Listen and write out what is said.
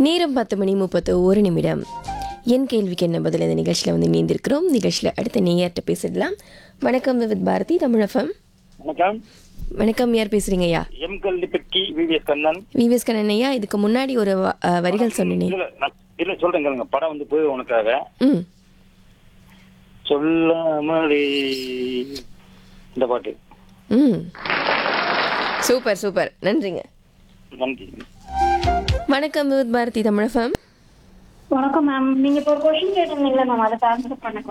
நேரம் பத்து மணி முப்பத்து ஒரு நிமிடம் என் கேள்விக்கு என்ன பதில் இந்த நிகழ்ச்சியில் வந்து இணைந்திருக்கிறோம் நிகழ்ச்சியில் அடுத்த நேயர்கிட்ட பேசிடலாம் வணக்கம் வித் பாரதி தமிழஃபம் வணக்கம் வணக்கம் யார் பேசுறீங்க ஐயா M Kallipatti VVS Kannan VVS Kannan ஐயா இதுக்கு முன்னாடி ஒரு வ- அஹ், வரிகள் சொன்னேனே இல்ல நான் இல்ல சொல்றேன் கேளுங்க படம் வந்து போய் உனக்காக ம் சொல்லாமலே இந்த பாட்டு ம் சூப்பர் சூப்பர் நன்றிங்க நன்றி வணக்கம் வித் பாரதி தமிழஃபம் வணக்கம் மேம் நீங்க இப்போ ஒரு கொஸ்டின் கேட்டிருந்தீங்களா மேம் அதுக்கு ஆன்சர் பண்ண